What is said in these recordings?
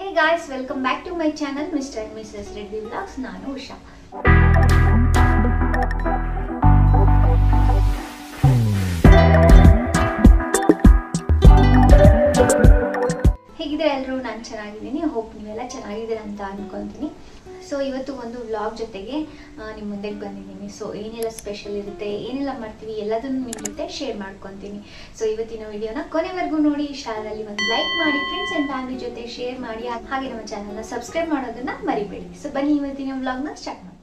hey guys welcome back to my channel mister and missus Reddy blogs ನಾನು ಉಷಾ ಹೇಗಿದೆ ಎಲ್ಲರೂ ನಾನು ಚೆನ್ನಾಗಿದ್ದೀನಿ ಹೋಪ್ ನೀವೆಲ್ಲ ಚೆನ್ನಾಗಿದ್ದೀರ ಅಂತ ಅನ್ಕೊತೀನಿ ಸೊ ಇವತ್ತು ಒಂದು ವ್ಲಾಗ್ ಜೊತೆಗೆ ನಿಮ್ಮ ಮುಂದೆ ಬಂದಿದ್ದೀನಿ ಸೊ ಏನೆಲ್ಲ ಸ್ಪೆಷಲ್ ಇರುತ್ತೆ ಏನೆಲ್ಲ ಮಾಡ್ತೀವಿ ಎಲ್ಲದನ್ನು ನಿಮ್ಮ ಜೊತೆ ಶೇರ್ ಮಾಡ್ಕೊತೀನಿ ಸೊ ಇವತ್ತಿನ ವಿಡಿಯೋನ ಕೊನೆವರೆಗೂ ನೋಡಿ ಇಷ್ಟ ಆದಲ್ಲಿ ಒಂದು ಲೈಕ್ ಮಾಡಿ ಫ್ರೆಂಡ್ಸ್ ಆ್ಯಂಡ್ ಫ್ಯಾಮಿಲಿ ಜೊತೆ ಶೇರ್ ಮಾಡಿ ಹಾಗೆ ನಮ್ಮ ಚಾನಲ್ನ ಸಬ್ಸ್ಕ್ರೈಬ್ ಮಾಡೋದನ್ನ ಮರಿಬೇಡಿ ಸೊ ಬನ್ನಿ ಇವತ್ತಿನ ವ್ಲಾಗ್ನ ಸ್ಟಾರ್ಟ್ ಮಾಡಿ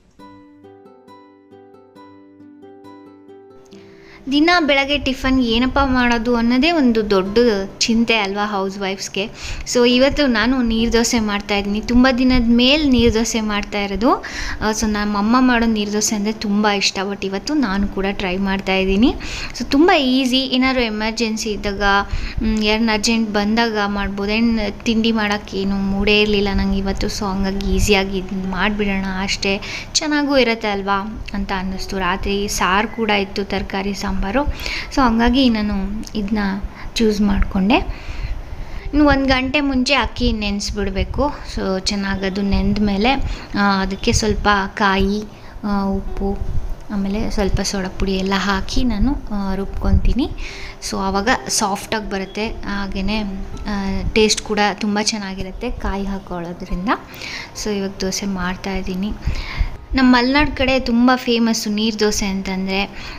ದಿನ ಬೆಳಗ್ಗೆ ಟಿಫನ್ ಏನಪ್ಪ ಮಾಡೋದು ಅನ್ನೋದೇ ಒಂದು ದೊಡ್ಡ ಚಿಂತೆ ಅಲ್ವಾ ಹೌಸ್ ವೈಫ್ಸ್ಗೆ ಸೊ ಇವತ್ತು ನಾನು ನೀರು ದೋಸೆ ಮಾಡ್ತಾಯಿದ್ದೀನಿ ತುಂಬ ದಿನದ ಮೇಲೆ ನೀರು ದೋಸೆ ಮಾಡ್ತಾ ಇರೋದು ಸೊ ನಮ್ಮ ಅಮ್ಮ ಮಾಡೋ ನೀರು ದೋಸೆ ಅಂದರೆ ತುಂಬ ಇಷ್ಟ ಬಟ್ ಇವತ್ತು ನಾನು ಕೂಡ ಟ್ರೈ ಮಾಡ್ತಾಯಿದ್ದೀನಿ ಸೊ ತುಂಬ ಈಸಿ ಏನಾದ್ರು ಎಮರ್ಜೆನ್ಸಿ ಇದ್ದಾಗ ಯಾರನ್ನ ಅರ್ಜೆಂಟ್ ಬಂದಾಗ ಮಾಡ್ಬೋದು ಏನು ತಿಂಡಿ ಮಾಡೋಕ್ಕೇನು ಮೂಡೇ ಇರಲಿಲ್ಲ ನಂಗೆ ಇವತ್ತು ಸೊ ಹಂಗಾಗಿ ಈಸಿಯಾಗಿ ಇದನ್ನ ಮಾಡಿಬಿಡೋಣ ಅಷ್ಟೇ ಚೆನ್ನಾಗೂ ಇರುತ್ತೆ ಅಲ್ವಾ ಅಂತ ಅನ್ನಿಸ್ತು ರಾತ್ರಿ ಸಾರು ಕೂಡ ಇತ್ತು ತರಕಾರಿ ಸಾಂಬಾರು ಸೊ ಹಂಗಾಗಿ ನಾನು ಇದನ್ನ ಚೂಸ್ ಮಾಡಿಕೊಂಡೆ ಇನ್ನು ಒಂದು ಗಂಟೆ ಮುಂಚೆ ಅಕ್ಕಿ ನೆನೆಸ್ಬಿಡಬೇಕು ಸೊ ಚೆನ್ನಾಗಿ ಅದು ನೆಂದ ಮೇಲೆ ಅದಕ್ಕೆ ಸ್ವಲ್ಪ ಕಾಯಿ ಆ, ಉಪ್ಪು ಆಮೇಲೆ ಸ್ವಲ್ಪ ಸೋಡಾ ಪುಡಿ ಎಲ್ಲ ಹಾಕಿ ನಾನು ಆ, ರುಬ್ಕೊತೀನಿ ಸೊ ಆವಾಗ ಸಾಫ್ಟಾಗಿ ಬರುತ್ತೆ ಹಾಗೆಯೇ ಟೇಸ್ಟ್ ಕೂಡ ತುಂಬ ಚೆನ್ನಾಗಿರುತ್ತೆ ಕಾಯಿ ಹಾಕೊಳ್ಳೋದ್ರಿಂದ ಸೊ ಇವಾಗ ದೋಸೆ ಮಾಡ್ತಾಯಿದ್ದೀನಿ ನಮ್ಮ ಮಲೆನಾಡು ಕಡೆ ತುಂಬ ಫೇಮಸ್ಸು ನೀರು ದೋಸೆ ಅಂತಂದರೆ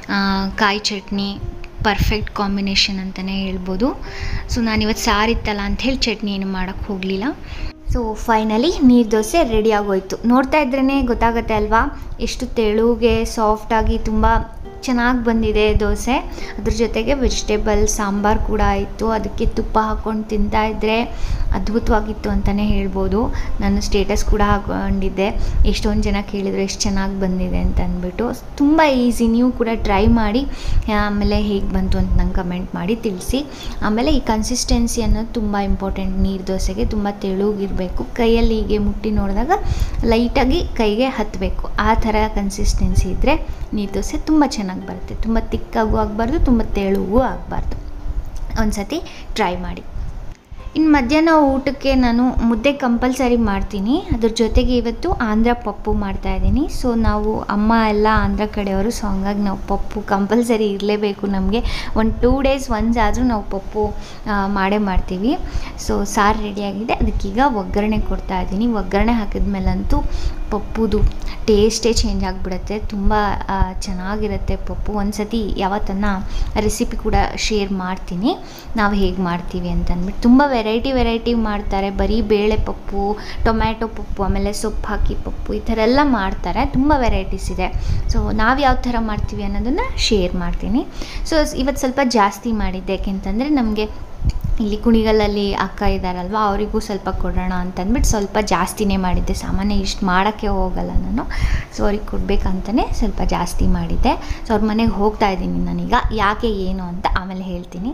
ಕಾಯಿ ಚಟ್ನಿ ಪರ್ಫೆಕ್ಟ್ ಕಾಂಬಿನೇಷನ್ ಅಂತಲೇ ಹೇಳ್ಬೋದು ಸೊ ನಾನಿವತ್ತು ಸಾರಿತ್ತಲ್ಲ ಅಂಥೇಳಿ ಚಟ್ನಿ ಏನು ಮಾಡೋಕ್ಕೆ ಹೋಗಲಿಲ್ಲ ಸೊ ಫೈನಲಿ ನೀರು ದೋಸೆ ರೆಡಿ ಆಗೋಯ್ತು ನೋಡ್ತಾ ಇದ್ರೇ ಗೊತ್ತಾಗುತ್ತೆ ಅಲ್ವಾ ಎಷ್ಟು ತೆಳುಗೆ ಸಾಫ್ಟಾಗಿ ತುಂಬ ಚೆನ್ನಾಗಿ ಬಂದಿದೆ ದೋಸೆ ಅದ್ರ ಜೊತೆಗೆ ವೆಜಿಟೇಬಲ್ ಸಾಂಬಾರು ಕೂಡ ಆಯಿತು ಅದಕ್ಕೆ ತುಪ್ಪ ಹಾಕ್ಕೊಂಡು ತಿಂತಾ ಇದ್ದರೆ ಅದ್ಭುತವಾಗಿತ್ತು ಅಂತಲೇ ಹೇಳ್ಬೋದು ನಾನು ಸ್ಟೇಟಸ್ ಕೂಡ ಹಾಕ್ಕೊಂಡಿದ್ದೆ ಎಷ್ಟೊಂದು ಜನ ಕೇಳಿದ್ರು ಎಷ್ಟು ಚೆನ್ನಾಗಿ ಬಂದಿದೆ ಅಂತ ಅಂದ್ಬಿಟ್ಟು ತುಂಬ ಈಸಿ ನೀವು ಕೂಡ ಟ್ರೈ ಮಾಡಿ ಆಮೇಲೆ ಹೇಗೆ ಬಂತು ಅಂತ ನಂಗೆ ಕಮೆಂಟ್ ಮಾಡಿ ತಿಳಿಸಿ ಆಮೇಲೆ ಈ ಕನ್ಸಿಸ್ಟೆನ್ಸಿ ಅನ್ನೋದು ತುಂಬ ಇಂಪಾರ್ಟೆಂಟ್ ನೀರು ದೋಸೆಗೆ ತುಂಬ ತೆಳುಗಿರಬೇಕು ಕೈಯಲ್ಲಿ ಹೀಗೆ ಮುಟ್ಟಿ ನೋಡಿದಾಗ ಲೈಟಾಗಿ ಕೈಗೆ ಹತ್ತಬೇಕು ಆ ಥರ ಕನ್ಸಿಸ್ಟೆನ್ಸಿ ಇದ್ದರೆ ನೀರು ದೋಸೆ ತುಂಬ ಚೆನ್ನಾಗಿ ಬರುತ್ತೆ ತುಂಬ ತಿಕ್ಕಾಗೂ ಆಗಬಾರ್ದು ತುಂಬ ತೆಳುಗೂ ಆಗಬಾರ್ದು ಒಂದು ಸತಿ ಟ್ರೈ ಮಾಡಿ ಇನ್ನು ಮಧ್ಯಾಹ್ನ ಊಟಕ್ಕೆ ನಾನು ಮುದ್ದೆ ಕಂಪಲ್ಸರಿ ಮಾಡ್ತೀನಿ ಅದ್ರ ಜೊತೆಗೆ ಇವತ್ತು ಆಂಧ್ರ ಪಪ್ಪು ಮಾಡ್ತಾಯಿದ್ದೀನಿ ಸೊ ನಾವು ಅಮ್ಮ ಎಲ್ಲ ಆಂಧ್ರ ಕಡೆಯವರು ಸೊ ಹಂಗಾಗಿ ನಾವು ಪಪ್ಪು ಕಂಪಲ್ಸರಿ ಇರಲೇಬೇಕು ನಮಗೆ ಒಂದು ಟೂ ಡೇಸ್ ಒನ್ಸ್ ಆದರೂ ನಾವು ಪಪ್ಪು ಆ, ಮಾಡೇ ಮಾಡ್ತೀವಿ ಸೊ ಸಾರು ರೆಡಿಯಾಗಿದೆ ಅದಕ್ಕೀಗ ಒಗ್ಗರಣೆ ಕೊಡ್ತಾ ಇದ್ದೀನಿ ಒಗ್ಗರಣೆ ಹಾಕಿದ್ಮೇಲಂತೂ ಪಪ್ಪುದು ಟೇಸ್ಟೇ ಚೇಂಜ್ ಆಗಿಬಿಡುತ್ತೆ ತುಂಬ ಆ, ಚೆನ್ನಾಗಿರುತ್ತೆ ಪಪ್ಪು ಒಂದು ಸತಿ ಯಾವತ್ತನ್ನ ರೆಸಿಪಿ ಕೂಡ ಶೇರ್ ಮಾಡ್ತೀನಿ ನಾವು ಹೇಗೆ ಮಾಡ್ತೀವಿ ಅಂತ ಅಂದ್ಬಿಟ್ಟು ತುಂಬ ವೆರೈಟಿ ವೆರೈಟಿ ಮಾಡ್ತಾರೆ ಬರೀ ಬೇಳೆ ಪಪ್ಪು ಟೊಮ್ಯಾಟೊ ಪಪ್ಪು ಆಮೇಲೆ ಸೊಪ್ಪು ಹಾಕಿ ಪಪ್ಪು ಈ ಥರ ಎಲ್ಲ ಮಾಡ್ತಾರೆ ತುಂಬ ವೆರೈಟೀಸ್ ಇದೆ ಸೊ ನಾವು ಯಾವ ಥರ ಮಾಡ್ತೀವಿ ಅನ್ನೋದನ್ನು ಶೇರ್ ಮಾಡ್ತೀನಿ ಸೊ ಇವತ್ತು ಸ್ವಲ್ಪ ಜಾಸ್ತಿ ಮಾಡಿದ್ದೆ ಯಾಕೆಂತಂದರೆ ನಮಗೆ ಇಲ್ಲಿ ಕುಣಿಗಲಲ್ಲಿ ಅಕ್ಕ ಇದ್ದಾರಲ್ವ ಅವರಿಗೂ ಸ್ವಲ್ಪ ಕೊಡೋಣ ಅಂತಂದ್ಬಿಟ್ಟು ಸ್ವಲ್ಪ ಜಾಸ್ತಿನೇ ಮಾಡಿದ್ದೆ ಸಾಮಾನ್ಯ ಇಷ್ಟು ಮಾಡೋಕ್ಕೆ ಹೋಗಲ್ಲ ನಾನು ಸೊ ಅವ್ರಿಗೆ ಕೊಡಬೇಕಂತಲೇ ಸ್ವಲ್ಪ ಜಾಸ್ತಿ ಮಾಡಿದ್ದೆ ಸೊ ಅವ್ರ ಮನೆಗೆ ಹೋಗ್ತಾ ಇದ್ದೀನಿ ನಾನೀಗ ಯಾಕೆ ಏನು ಅಂತ ಆಮೇಲೆ ಹೇಳ್ತೀನಿ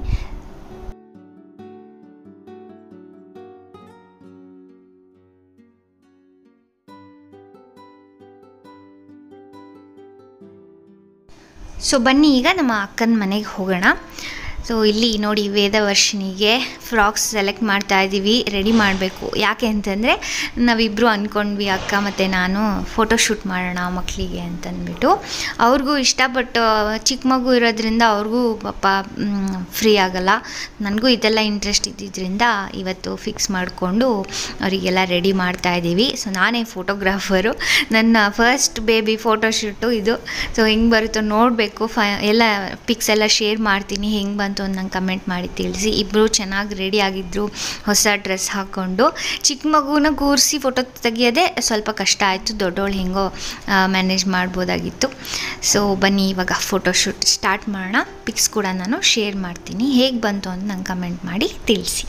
ಸೊ ಬನ್ನಿ ಈಗ ನಮ್ಮ ಅಕ್ಕನ ಮನೆಗೆ ಹೋಗೋಣ ಸೊ ಇಲ್ಲಿ ನೋಡಿ ವೇದವರ್ಷಿನಿಗೆ ಫ್ರಾಕ್ಸ್ ಸೆಲೆಕ್ಟ್ ಮಾಡ್ತಾ ಇದ್ದೀವಿ ರೆಡಿ ಮಾಡಬೇಕು ಯಾಕೆ ಅಂತಂದರೆ ನಾವಿಬ್ಬರು ಅಂದ್ಕೊಂಡ್ವಿ ಅಕ್ಕ ಮತ್ತು ನಾನು ಫೋಟೋಶೂಟ್ ಮಾಡೋಣ ಮಕ್ಕಳಿಗೆ ಅಂತಂದ್ಬಿಟ್ಟು ಅವ್ರಿಗೂ ಇಷ್ಟಪಟ್ಟು ಚಿಕ್ಕ ಮಗು ಇರೋದ್ರಿಂದ ಅವ್ರಿಗೂ ಪಾಪ ಫ್ರೀ ಆಗಲ್ಲ ನನಗೂ ಇದೆಲ್ಲ ಇಂಟ್ರೆಸ್ಟ್ ಇದ್ದಿದ್ದರಿಂದ ಇವತ್ತು ಫಿಕ್ಸ್ ಮಾಡಿಕೊಂಡು ಅವರಿಗೆಲ್ಲ ರೆಡಿ ಮಾಡ್ತಾ ಇದ್ದೀವಿ ಸೊ ನಾನೇ ಫೋಟೋಗ್ರಾಫರು ನನ್ನ ಫಸ್ಟ್ ಬೇಬಿ ಫೋಟೋಶೂಟು ಇದು ಸೊ ಹೆಂಗೆ ಬರುತ್ತೋ ನೋಡಬೇಕು ಫ ಎಲ್ಲ ಪಿಕ್ಸ್ ಎಲ್ಲ ಶೇರ್ ಮಾಡ್ತೀನಿ ಹೆಂಗೆ ಬಂತು ಅಂತ ನಂಗೆ ಕಮೆಂಟ್ ಮಾಡಿ ತಿಳಿಸಿ ಇಬ್ಬರು ಚೆನ್ನಾಗಿ ರೆಡಿ ಆಗಿದ್ದರು ಹೊಸ ಡ್ರೆಸ್ ಹಾಕ್ಕೊಂಡು ಚಿಕ್ಕ ಮಗುನ ಕೂರಿಸಿ ಫೋಟೋ ತೆಗಿಯೋದೇ ಸ್ವಲ್ಪ ಕಷ್ಟ ಆಯಿತು ದೊಡ್ಡವಳು ಹೆಂಗೋ ಮ್ಯಾನೇಜ್ ಮಾಡ್ಬೋದಾಗಿತ್ತು ಸೊ ಬನ್ನಿ ಇವಾಗ ಫೋಟೋಶೂಟ್ ಸ್ಟಾರ್ಟ್ ಮಾಡೋಣ ಪಿಕ್ಸ್ ಕೂಡ ನಾನು ಶೇರ್ ಮಾಡ್ತೀನಿ ಹೇಗೆ ಬಂತು ಅಂತ ನಂಗೆ ಕಮೆಂಟ್ ಮಾಡಿ ತಿಳಿಸಿ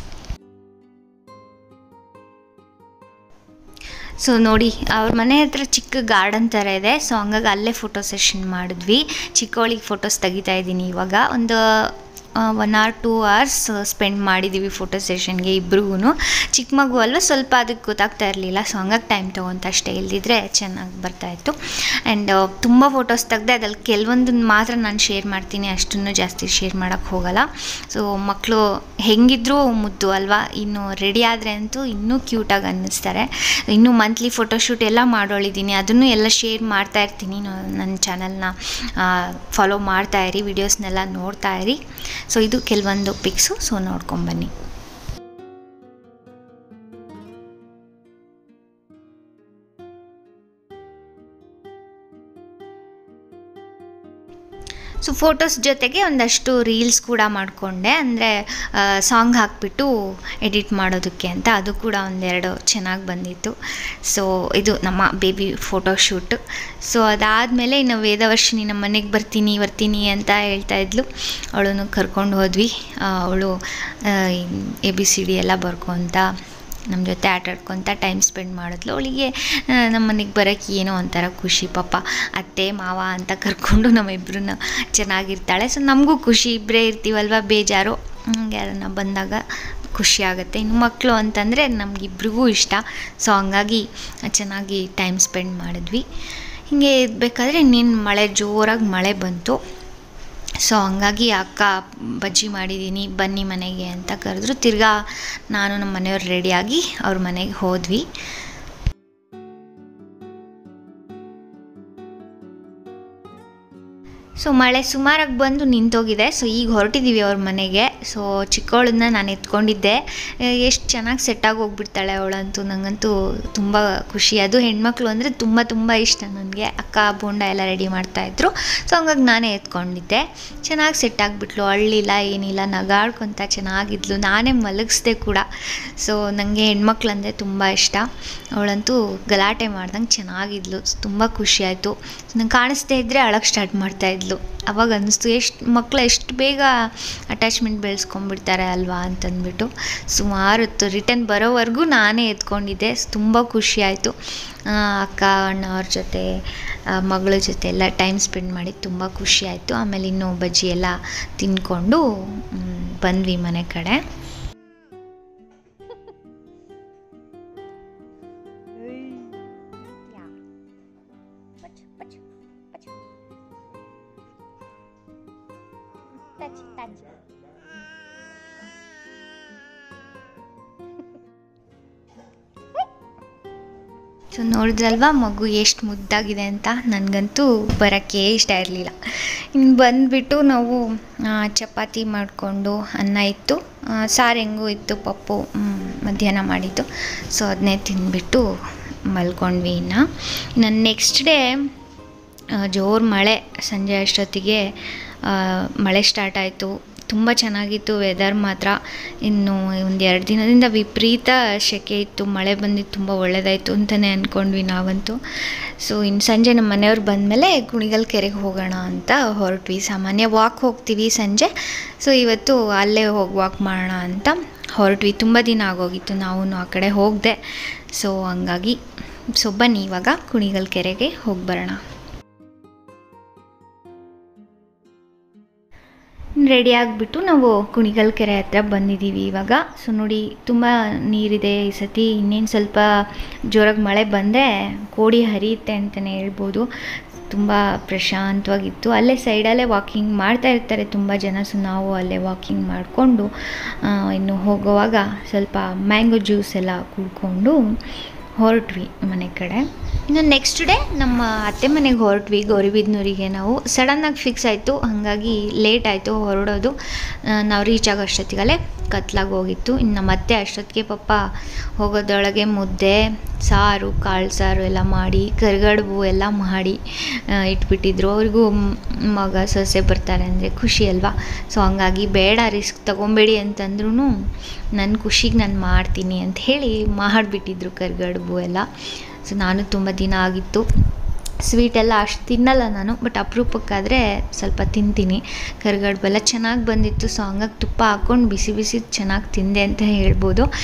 ಸೊ ನೋಡಿ ಅವ್ರ ಮನೆ ಹತ್ರ ಚಿಕ್ಕ ಗಾರ್ಡನ್ ಥರ ಇದೆ ಸೊ ಹಂಗಾಗಿ ಅಲ್ಲೇ ಫೋಟೋ ಸೆಷನ್ ಮಾಡಿದ್ವಿ ಚಿಕ್ಕವಳಿಗೆ ಫೋಟೋಸ್ ತೆಗಿತಾ ಇದ್ದೀನಿ ಇವಾಗ ಒಂದು one or two hours spend ಮಾಡಿದ್ದೀವಿ ಫೋಟೋ ಸೆಷನ್ಗೆ ಇಬ್ರಿಗೂ ಚಿಕ್ಕ ಮಗು ಅಲ್ವಾ ಸ್ವಲ್ಪ ಅದಕ್ಕೆ ಗೊತ್ತಾಗ್ತಾ ಇರಲಿಲ್ಲ ಸೊ ಹಂಗಾಗಿ ಟೈಮ್ ತೊಗೊಂತ ಅಷ್ಟೇ ಇಲ್ದಿದ್ರೆ ಚೆನ್ನಾಗಿ ಬರ್ತಾಯಿತ್ತು ಆ್ಯಂಡ್ ತುಂಬ ಫೋಟೋಸ್ ತೆಗ್ದೆ ಅದ್ರಲ್ಲಿ ಕೆಲವೊಂದನ್ನು ಮಾತ್ರ ನಾನು ಶೇರ್ ಮಾಡ್ತೀನಿ ಅಷ್ಟನ್ನು ಜಾಸ್ತಿ ಶೇರ್ ಮಾಡೋಕ್ಕೆ ಹೋಗಲ್ಲ ಸೊ ಮಕ್ಕಳು ಹೆಂಗಿದ್ರೂ ಮುದ್ದು ಅಲ್ವಾ ಇನ್ನು ರೆಡಿ ಆದರೆ ಅಂತೂ ಇನ್ನೂ ಕ್ಯೂಟಾಗಿ ಅನ್ನಿಸ್ತಾರೆ ಇನ್ನೂ ಮಂತ್ಲಿ ಫೋಟೋಶೂಟ್ ಎಲ್ಲ ಮಾಡೋಳಿದ್ದೀನಿ ಅದನ್ನು ಎಲ್ಲ ಶೇರ್ ಮಾಡ್ತಾ ಇರ್ತೀನಿ ನನ್ನ ಚಾನಲ್ನ ಫಾಲೋ ಮಾಡ್ತಾ ಇರಿ ವಿಡಿಯೋಸ್ನೆಲ್ಲ ನೋಡ್ತಾ ಇರಿ ಸೊ ಇದು ಕೆಲವೊಂದು ಪಿಕ್ಸು ಸೊ ನೋಡ್ಕೊಂಬನ್ನಿ ಸೊ ಫೋಟೋಸ್ ಜೊತೆಗೆ ಒಂದಷ್ಟು ರೀಲ್ಸ್ ಕೂಡ ಮಾಡಿಕೊಂಡೆ ಅಂದರೆ ಸಾಂಗ್ ಹಾಕ್ಬಿಟ್ಟು ಎಡಿಟ್ ಮಾಡೋದಕ್ಕೆ ಅಂತ ಅದು ಕೂಡ ಒಂದೆರಡು ಚೆನ್ನಾಗಿ ಬಂದಿತ್ತು ಸೊ ಇದು ನಮ್ಮ ಬೇಬಿ ಫೋಟೋಶೂಟ್ ಸೊ ಅದಾದಮೇಲೆ ಇನ್ನು ವೇದವರ್ಷಿನಿ ನಮ್ಮ ಮನೆಗೆ ಬರ್ತೀನಿ ಬರ್ತೀನಿ ಅಂತ ಹೇಳ್ತಾ ಇದ್ಲು ಅವಳನ್ನು ಕರ್ಕೊಂಡು ಹೋದ್ವಿ ಅವಳು ಎ ಬಿ ಸಿ ಡಿ ಎಲ್ಲ ಬರ್ಕೊತ ನಮ್ಮ ಜೊತೆ ಆಟ ಆಡ್ಕೊತ ಟೈಮ್ ಸ್ಪೆಂಡ್ ಮಾಡಿದ್ಲು ಅವಳಿಗೆ ನಮ್ಮ ಮನೆಗೆ ಬರೋಕ್ಕೆ ಏನೋ ಒಂಥರ ಖುಷಿ ಪಾಪ ಅತ್ತೆ ಮಾವ ಅಂತ ಕರ್ಕೊಂಡು ನಮ್ಮಿಬ್ಬರನ್ನ ಚೆನ್ನಾಗಿರ್ತಾಳೆ ಸೊ ನಮಗೂ ಖುಷಿ ಇಬ್ಬರೇ ಇರ್ತೀವಲ್ವ ಬೇಜಾರು ಹಂಗೆ ಯಾರನ್ನ ಬಂದಾಗ ಖುಷಿ ಆಗುತ್ತೆ ಇನ್ನು ಮಕ್ಕಳು ಅಂತಂದರೆ ನಮಗಿಬ್ರಿಗೂ ಇಷ್ಟ ಸೊ ಹಂಗಾಗಿ ಚೆನ್ನಾಗಿ ಟೈಮ್ ಸ್ಪೆಂಡ್ ಮಾಡಿದ್ವಿ ಹೀಗೆ ಇರಬೇಕಾದ್ರೆ ಇನ್ನೇನು ಮಳೆ ಜೋರಾಗಿ ಮಳೆ ಬಂತು ಸೊ ಹಂಗಾಗಿ ಅಕ್ಕ ಬಜ್ಜಿ ಮಾಡಿದ್ದೀನಿ ಬನ್ನಿ ಮನೆಗೆ ಅಂತ ಕರೆದ್ರು ತಿರ್ಗಾ ನಾನು ನಮ್ಮ ಮನೆಯವ್ರು ರೆಡಿಯಾಗಿ ಅವ್ರ ಮನೆಗೆ ಹೋದ್ವಿ ಸೊ ಮಳೆ ಸುಮಾರಾಗಿ ಬಂದು ನಿಂತೋಗಿದೆ ಸೊ ಈಗ ಹೊರಟಿದ್ದೀವಿ ಅವ್ರ ಮನೆಗೆ ಸೊ ಚಿಕ್ಕವಳನ್ನ ನಾನು ಎತ್ಕೊಂಡಿದ್ದೆ ಎಷ್ಟು ಚೆನ್ನಾಗಿ ಸೆಟ್ಟಾಗಿ ಹೋಗ್ಬಿಡ್ತಾಳೆ ಅವಳಂತೂ ನನಗಂತೂ ತುಂಬ ಖುಷಿ ಅದು ಹೆಣ್ಮಕ್ಳು ಅಂದರೆ ತುಂಬ ತುಂಬ ಇಷ್ಟ ನನಗೆ ಅಕ್ಕ ಬೋಂಡ ಎಲ್ಲ ರೆಡಿ ಮಾಡ್ತಾಯಿದ್ರು ಸೊ ಹಂಗಾಗಿ ನಾನೇ ಎತ್ಕೊಂಡಿದ್ದೆ ಚೆನ್ನಾಗಿ ಸೆಟ್ ಆಗಿಬಿಟ್ಲು ಅಳ್ಳಿಲ್ಲ ಏನಿಲ್ಲ ನಗಾಡ್ಕೊತ ಚೆನ್ನಾಗಿದ್ಲು ನಾನೇ ಮಲಗಿಸ್ದೆ ಕೂಡ ಸೊ ನನಗೆ ಹೆಣ್ಮಕ್ಳು ಅಂದರೆ ತುಂಬ ಇಷ್ಟ ಅವಳಂತೂ ಗಲಾಟೆ ಮಾಡ್ದಂಗೆ ಚೆನ್ನಾಗಿದ್ಲು ತುಂಬ ಖುಷಿ ಆಯಿತು ನಂಗೆ ಕಾಣಿಸ್ದೇ ಇದ್ದರೆ ಅಳಕ್ಕೆ ಸ್ಟಾರ್ಟ್ ಮಾಡ್ತಾಯಿದ್ಲು ಅವಾಗ ಅನ್ನಿಸ್ತು ಎಷ್ಟು ಮಕ್ಕಳು ಎಷ್ಟು ಬೇಗ ಅಟ್ಯಾಚ್ಮೆಂಟ್ ಬೆಳೆಸ್ಕೊಂಡ್ಬಿಡ್ತಾರೆ ಅಲ್ವಾ ಅಂತಂದ್ಬಿಟ್ಟು ಸುಮಾರು ಹೊತ್ತು ರಿಟರ್ನ್ ಬರೋವರೆಗೂ ನಾನೇ ಎತ್ಕೊಂಡಿದ್ದೆ ತುಂಬ ಖುಷಿ ಆಯಿತು ಅಕ್ಕ ಅಣ್ಣ ಅವ್ರ ಜೊತೆ ಮಗಳ ಜೊತೆ ಎಲ್ಲ ಟೈಮ್ ಸ್ಪೆಂಡ್ ಮಾಡಿ ತುಂಬ ಖುಷಿ ಆಯಿತು ಆಮೇಲೆ ಇನ್ನೂ ಬಜ್ಜಿ ಎಲ್ಲ ತಿಂದ್ಕೊಂಡು ಬಂದ್ವಿ ಮನೆ ಕಡೆ ಸೊ ನೋಡಿದ್ರಲ್ವಾ ಮಗು ಎಷ್ಟು ಮುದ್ದಾಗಿದೆ ಅಂತ ನನಗಂತೂ ಬರೋಕ್ಕೆ ಇಷ್ಟ ಇರಲಿಲ್ಲ ಇನ್ನು ಬಂದುಬಿಟ್ಟು ನಾವು ಚಪಾತಿ ಮಾಡಿಕೊಂಡು ಅನ್ನ ಇತ್ತು ಸಾರು ಹೆಂಗೂ ಇತ್ತು ಪಪ್ಪು ಮಧ್ಯಾಹ್ನ ಮಾಡಿದ್ದು ಸೊ ಅದನ್ನೇ ತಿಂದ್ಬಿಟ್ಟು ಮಲ್ಕೊಂಡ್ವಿ ಇನ್ನು ನನ್ನ ನೆಕ್ಸ್ಟ್ ಡೇ ಜೋರು ಮಳೆ ಸಂಜೆ ಅಷ್ಟೊತ್ತಿಗೆ ಮಳೆ ಸ್ಟಾರ್ಟ್ ಆಯಿತು ತುಂಬ ಚೆನ್ನಾಗಿತ್ತು ವೆದರ್ ಮಾತ್ರ ಇನ್ನು ಒಂದು ಎರಡು ದಿನದಿಂದ ವಿಪರೀತ ಸೆಕೆ ಇತ್ತು ಮಳೆ ಬಂದಿದ್ದು ತುಂಬ ಒಳ್ಳೆಯದಾಯಿತು ಅಂತಲೇ ಅಂದ್ಕೊಂಡ್ವಿ ನಾವಂತೂ ಸೊ ಇನ್ನು ಸಂಜೆ ನಮ್ಮ ಮನೆಯವ್ರು ಬಂದಮೇಲೆ ಕುಣಿಗಲ್ ಕೆರೆಗೆ ಹೋಗೋಣ ಅಂತ ಹೊರಟ್ವಿ ಸಾಮಾನ್ಯ ವಾಕ್ ಹೋಗ್ತೀವಿ ಸಂಜೆ ಸೊ ಇವತ್ತು ಅಲ್ಲೇ ಹೋಗಿ ವಾಕ್ ಮಾಡೋಣ ಅಂತ ಹೊರಟ್ವಿ ತುಂಬ ದಿನ ಆಗೋಗಿತ್ತು ನಾವು ಆ ಕಡೆ ಹೋಗದೆ ಸೊ ಹಂಗಾಗಿ ಸೊ ಬನ್ನಿ ಇವಾಗ ಕುಣಿಗಲ್ ಕೆರೆಗೆ ಹೋಗಿ ಬರೋಣ ರೆಡಿ ಆಗಿಬಿಟ್ಟು ನಾವು ಕುಣಿಗಲ್ ಕೆರೆ ಹತ್ರ ಬಂದಿದ್ದೀವಿ ಇವಾಗ ಸೊ ನೋಡಿ ತುಂಬ ನೀರಿದೆ ಈ ಸತಿ ಇನ್ನೇನು ಸ್ವಲ್ಪ ಜೋರಾಗಿ ಮಳೆ ಬಂದರೆ ಕೋಡಿ ಹರಿಯುತ್ತೆ ಅಂತಲೇ ಹೇಳ್ಬೋದು ತುಂಬ ಪ್ರಶಾಂತವಾಗಿತ್ತು ಅಲ್ಲೇ ಸೈಡಲ್ಲೇ ವಾಕಿಂಗ್ ಮಾಡ್ತಾ ಇರ್ತಾರೆ ತುಂಬ ಜನ ಸೊ ನಾವು ಅಲ್ಲೇ ವಾಕಿಂಗ್ ಮಾಡಿಕೊಂಡು ಇನ್ನು ಹೋಗುವಾಗ ಸ್ವಲ್ಪ ಮ್ಯಾಂಗೋ ಜ್ಯೂಸ್ ಎಲ್ಲ ಕುಡ್ಕೊಂಡು ಹೊರಟ್ವಿ ಮನೆ ಕಡೆ ಇನ್ನು ನೆಕ್ಸ್ಟ್ ಡೇ ನಮ್ಮ ಅತ್ತೆ ಮನೆಗೆ ಹೊರಟ್ವಿ ಗೌರಿಬಿದ್ನೂರಿಗೆ ನಾವು ಸಡನ್ನಾಗಿ ಫಿಕ್ಸ್ ಆಯಿತು ಹಾಗಾಗಿ ಲೇಟ್ ಆಯಿತು ಹೊರಡೋದು ನಾವು ರೀಚ್ ಆಗೋ ಅಷ್ಟೊತ್ತಿಗಲ್ಲೇ ಕತ್ಲಾಗಿ ಹೋಗಿತ್ತು ಇನ್ನು ನಮ್ಮ ಅತ್ತೆ ಅಷ್ಟೊತ್ತಿಗೆ ಪಪ್ಪ ಹೋಗೋದೊಳಗೆ ಮುದ್ದೆ ಸಾರು ಕಾಳು ಸಾರು ಎಲ್ಲ ಮಾಡಿ ಕರಿಗಡುಬು ಎಲ್ಲ ಮಾಡಿ ಇಟ್ಬಿಟ್ಟಿದ್ರು ಅವ್ರಿಗೂ ಮಗ ಸೊಸೆ ಬರ್ತಾರೆ ಅಂದರೆ ಖುಷಿ ಅಲ್ವಾ ಸೊ ಹಂಗಾಗಿ ಬೇಡ ರಿಸ್ಕ್ ತೊಗೊಬೇಡಿ ಅಂತಂದ್ರೂ ನನ್ನ ಖುಷಿಗೆ ನಾನು ಮಾಡ್ತೀನಿ ಅಂತ ಹೇಳಿ ಮಾಡಿಬಿಟ್ಟಿದ್ರು ಕರಿಗಡುಬು ಎಲ್ಲ ಸೊ ನಾನು ತುಂಬ ದಿನ ಆಗಿತ್ತು ಸ್ವೀಟೆಲ್ಲ ಅಷ್ಟು ತಿನ್ನಲ್ಲ ನಾನು ಬಟ್ ಅಪರೂಪಕ್ಕಾದರೆ ಸ್ವಲ್ಪ ತಿಂತೀನಿ ಕರಿಗಡುಬೆಲ್ಲ ಚೆನ್ನಾಗಿ ಬಂದಿತ್ತು ಸೊ ಹಂಗಾಗಿ ತುಪ್ಪ ಹಾಕ್ಕೊಂಡು ಬಿಸಿ ಬಿಸಿ ಚೆನ್ನಾಗಿ ತಿಂದೆ ಅಂತ ಹೇಳ್ಬೋದು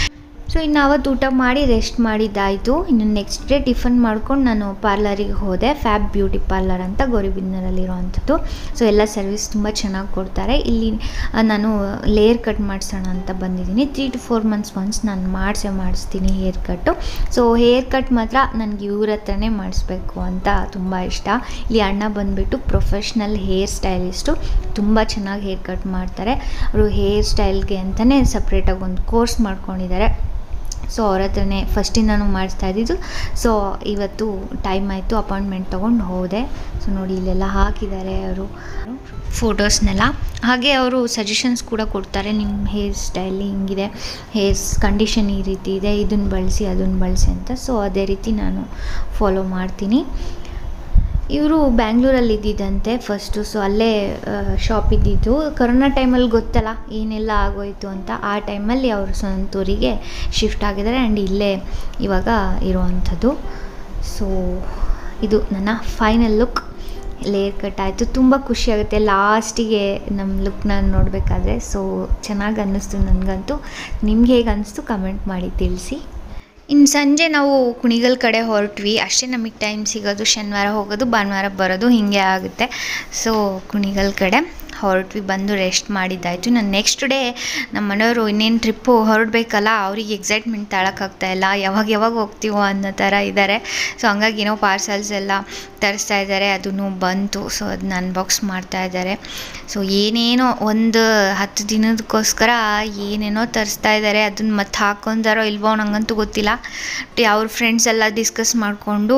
ಸೊ ಇನ್ನು ಅವತ್ತು ಊಟ ಮಾಡಿ ರೆಸ್ಟ್ ಮಾಡಿದ್ದಾಯಿತು ಇನ್ನು ನೆಕ್ಸ್ಟ್ ಡೇ ಟಿಫನ್ ಮಾಡ್ಕೊಂಡು ನಾನು ಪಾರ್ಲರಿಗೆ ಹೋದೆ ಫ್ಯಾಬ್ ಬ್ಯೂಟಿ ಪಾರ್ಲರ್ ಅಂತ ಗೌರಿಬಿದನೂರಲ್ಲಿರುವಂಥದ್ದು ಸೊ ಎಲ್ಲ ಸರ್ವಿಸ್ ತುಂಬ ಚೆನ್ನಾಗಿ ಕೊಡ್ತಾರೆ ಇಲ್ಲಿ ಆ, ನಾನು ಲೇಯರ್ ಕಟ್ ಮಾಡಿಸೋಣ ಅಂತ ಬಂದಿದ್ದೀನಿ three to four months once ನಾನು ಮಾಡಿಸೇ ಮಾಡಿಸ್ತೀನಿ ಹೇರ್ ಕಟ್ಟು ಸೊ ಹೇರ್ ಕಟ್ ಮಾತ್ರ ನನಗೆ ಇವ್ರ ಹತ್ರನೇ ಮಾಡಿಸ್ಬೇಕು ಅಂತ ತುಂಬ ಇಷ್ಟ ಇಲ್ಲಿ ಅಣ್ಣ ಬಂದುಬಿಟ್ಟು ಪ್ರೊಫೆಷ್ನಲ್ ಹೇರ್ ಸ್ಟೈಲಿಸ್ಟು ತುಂಬ ಚೆನ್ನಾಗಿ ಹೇರ್ ಕಟ್ ಮಾಡ್ತಾರೆ ಅವರು ಹೇರ್ ಸ್ಟೈಲ್ಗೆ ಅಂತಲೇ ಸಪ್ರೇಟಾಗಿ ಒಂದು ಕೋರ್ಸ್ ಮಾಡ್ಕೊಂಡಿದ್ದಾರೆ ಸೊ ಅವ್ರ ಹತ್ರನೇ ಫಸ್ಟಿಂದನೂ ಮಾಡಿಸ್ತಾ ಇದ್ದಿದ್ದು ಸೊ ಇವತ್ತು ಟೈಮ್ ಆಯಿತು ಅಪಾಯಿಂಟ್ಮೆಂಟ್ ತೊಗೊಂಡು ಹೋದೆ ಸೊ ನೋಡಿ ಇಲ್ಲೆಲ್ಲ ಹಾಕಿದ್ದಾರೆ ಅವರು ಫೋಟೋಸ್ನೆಲ್ಲ ಹಾಗೆ ಅವರು ಸಜೆಷನ್ಸ್ ಕೂಡ ಕೊಡ್ತಾರೆ ನಿಮ್ಮ ಹೇರ್ ಸ್ಟೈಲ್ ಹಿಂಗಿದೆ ಹೇರ್ಸ್ ಕಂಡೀಷನ್ ಈ ರೀತಿ ಇದೆ ಇದನ್ನು ಬಳಸಿ ಅದನ್ನು ಬಳಸಿ ಅಂತ ಸೊ ಅದೇ ರೀತಿ ನಾನು ಫಾಲೋ ಮಾಡ್ತೀನಿ ಇವರು ಬ್ಯಾಂಗ್ಳೂರಲ್ಲಿ ಇದ್ದಿದ್ದಂತೆ ಫಸ್ಟು ಸೊ ಅಲ್ಲೇ ಶಾಪ್ ಇದ್ದಿದ್ದು ಕರೋನಾ ಟೈಮಲ್ಲಿ ಗೊತ್ತಲ್ಲ ಏನೆಲ್ಲ ಆಗೋಯ್ತು ಅಂತ ಆ ಟೈಮಲ್ಲಿ ಅವರು ಸ್ವಂತೂರಿಗೆ ಶಿಫ್ಟ್ ಆಗಿದ್ದಾರೆ ಆ್ಯಂಡ್ ಇಲ್ಲೇ ಇವಾಗ ಇರುವಂಥದ್ದು ಸೊ ಇದು ನನ್ನ ಫೈನಲ್ ಲುಕ್ ಲೇಯರ್ ಕಟ್ ಆಯಿತು ತುಂಬ ಖುಷಿಯಾಗುತ್ತೆ ಲಾಸ್ಟಿಗೆ ನಮ್ಮ ಲುಕ್ನ ನೋಡಬೇಕಾದ್ರೆ ಸೊ ಚೆನ್ನಾಗಿ ಅನ್ನಿಸ್ತು ನನಗಂತೂ ನಿಮ್ಗೆ ಹೇಗೆ ಅನ್ನಿಸ್ತು ಕಮೆಂಟ್ ಮಾಡಿ ತಿಳಿಸಿ ಇನ್ನು ಸಂಜೆ ನಾವು ಕುಣಿಗಲ್ ಕಡೆ ಹೊರಟ್ವಿ ಅಷ್ಟೇ ನಮಗೆ ಟೈಮ್ ಸಿಗೋದು ಶನಿವಾರ ಹೋಗೋದು ಭಾನುವಾರ ಬರೋದು ಹೀಗೆ ಆಗುತ್ತೆ ಸೊ ಕುಣಿಗಲ್ ಕಡೆ ಹೊರಟ್ವಿ ಬಂದು ರೆಸ್ಟ್ ಮಾಡಿದ್ದಾಯಿತು ನಾನು ನೆಕ್ಸ್ಟ್ ಡೇ ನಮ್ಮ ಮನೆಯವರು ಇನ್ನೇನು ಟ್ರಿಪ್ಪು ಹೊರಡಬೇಕಲ್ಲ ಅವ್ರಿಗೆ ಎಕ್ಸೈಟ್ಮೆಂಟ್ ತಾಳಕ್ಕಾಗ್ತಾ ಇಲ್ಲ ಯಾವಾಗ ಯಾವಾಗ ಹೋಗ್ತೀವೋ ಅನ್ನೋ ಥರ ಇದ್ದಾರೆ ಸೊ ಹಂಗಾಗಿ ಏನೋ ಪಾರ್ಸಲ್ಸ್ ಎಲ್ಲ ತರಿಸ್ತಾ ಇದ್ದಾರೆ ಅದನ್ನು ಬಂತು ಸೊ ಅದನ್ನ ಅನ್ಬಾಕ್ಸ್ ಮಾಡ್ತಾ ಇದ್ದಾರೆ ಸೊ ಏನೇನೋ ಒಂದು ಹತ್ತು ದಿನದಕ್ಕೋಸ್ಕರ ಏನೇನೋ ತರಿಸ್ತಾ ಇದ್ದಾರೆ ಅದನ್ನ ಮತ್ತೆ ಹಾಕ್ಕೊಂತಾರೋ ಇಲ್ವೋ ನಂಗಂತೂ ಗೊತ್ತಿಲ್ಲ ಅವ್ರ ಫ್ರೆಂಡ್ಸ್ ಎಲ್ಲ ಡಿಸ್ಕಸ್ ಮಾಡಿಕೊಂಡು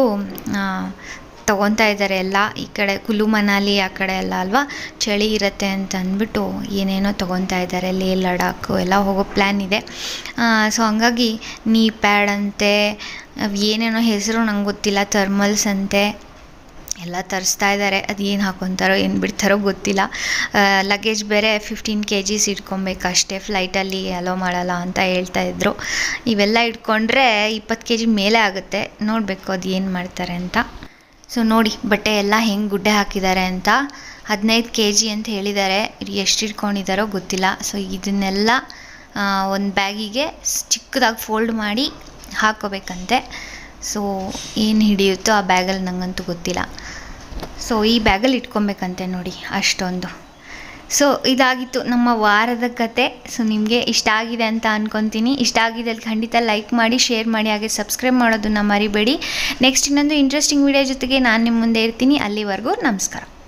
ತೊಗೊತಾ ಇದ್ದಾರೆ ಎಲ್ಲ ಈ ಕಡೆ ಕುಲು ಮನಾಲಿ ಆ ಕಡೆ ಎಲ್ಲ ಅಲ್ವಾ ಚಳಿ ಇರುತ್ತೆ ಅಂತ ಅಂದ್ಬಿಟ್ಟು ಏನೇನೋ ತೊಗೊತಾ ಇದ್ದಾರೆ ಲೇ ಲಡಾಖು ಎಲ್ಲ ಹೋಗೋ ಪ್ಲ್ಯಾನ್ ಇದೆ ಸೊ ಹಂಗಾಗಿ ನೀ ಪ್ಯಾಡ್ ಅಂತೆ ಅವ್ ಏನೇನೋ ಹೆಸರು ನಂಗೆ ಗೊತ್ತಿಲ್ಲ ಥರ್ಮಲ್ಸ್ ಅಂತೆ ಎಲ್ಲ ತರಿಸ್ತಾ ಇದ್ದಾರೆ ಅದು ಏನು ಹಾಕೊತಾರೋ ಏನು ಬಿಡ್ತಾರೋ ಗೊತ್ತಿಲ್ಲ ಲಗೇಜ್ ಬೇರೆ ಫಿಫ್ಟೀನ್ ಕೆ ಜಿಸ್ ಇಟ್ಕೊಬೇಕು ಅಷ್ಟೇ ಫ್ಲೈಟಲ್ಲಿ ಅಲೋ ಮಾಡಲ್ಲ ಅಂತ ಹೇಳ್ತಾ ಇದ್ರು ಇವೆಲ್ಲ ಇಟ್ಕೊಂಡ್ರೆ ಇಪ್ಪತ್ತು ಕೆ ಜಿ ಮೇಲೆ ಆಗುತ್ತೆ ನೋಡಬೇಕು ಅದು ಏನು ಮಾಡ್ತಾರೆ ಅಂತ ಸೊ ನೋಡಿ ಬಟ್ಟೆ ಎಲ್ಲ ಹೆಂಗೆ ಗುಡ್ಡೆ ಹಾಕಿದ್ದಾರೆ ಅಂತ ಹದಿನೈದು ಕೆ ಜಿ ಅಂತ ಹೇಳಿದ್ದಾರೆ ಎಷ್ಟು ಇಟ್ಕೊಂಡಿದ್ದಾರೋ ಗೊತ್ತಿಲ್ಲ ಸೊ ಇದನ್ನೆಲ್ಲ ಒಂದು ಬ್ಯಾಗಿಗೆ ಚಿಕ್ಕದಾಗಿ ಫೋಲ್ಡ್ ಮಾಡಿ ಹಾಕ್ಕೋಬೇಕಂತೆ ಸೊ ಏನು ಹಿಡಿಯುತ್ತೋ ಆ ಬ್ಯಾಗಲ್ಲಿ ನನಗಂತೂ ಗೊತ್ತಿಲ್ಲ ಸೊ ಈ ಬ್ಯಾಗಲ್ಲಿ ಇಟ್ಕೊಬೇಕಂತೆ ನೋಡಿ ಅಷ್ಟೊಂದು ಸೊ ಇದಾಗಿತ್ತು ನಮ್ಮ ವಾರದ ಕತೆ ಸೊ ನಿಮಗೆ ಇಷ್ಟ ಆಗಿದೆ ಅಂತ ಅನ್ಕೊತೀನಿ ಇಷ್ಟ ಆಗಿದೆ ಅಲ್ಲಿ ಖಂಡಿತ ಲೈಕ್ ಮಾಡಿ ಶೇರ್ ಮಾಡಿ ಹಾಗೆ ಸಬ್ಸ್ಕ್ರೈಬ್ ಮಾಡೋದನ್ನ ಮರಿಬೇಡಿ ನೆಕ್ಸ್ಟ್ ಇನ್ನೊಂದು ಇಂಟ್ರೆಸ್ಟಿಂಗ್ ವಿಡಿಯೋ ಜೊತೆಗೆ ನಾನು ನಿಮ್ಮ ಮುಂದೆ ಇರ್ತೀನಿ ಅಲ್ಲಿವರೆಗೂ ನಮಸ್ಕಾರ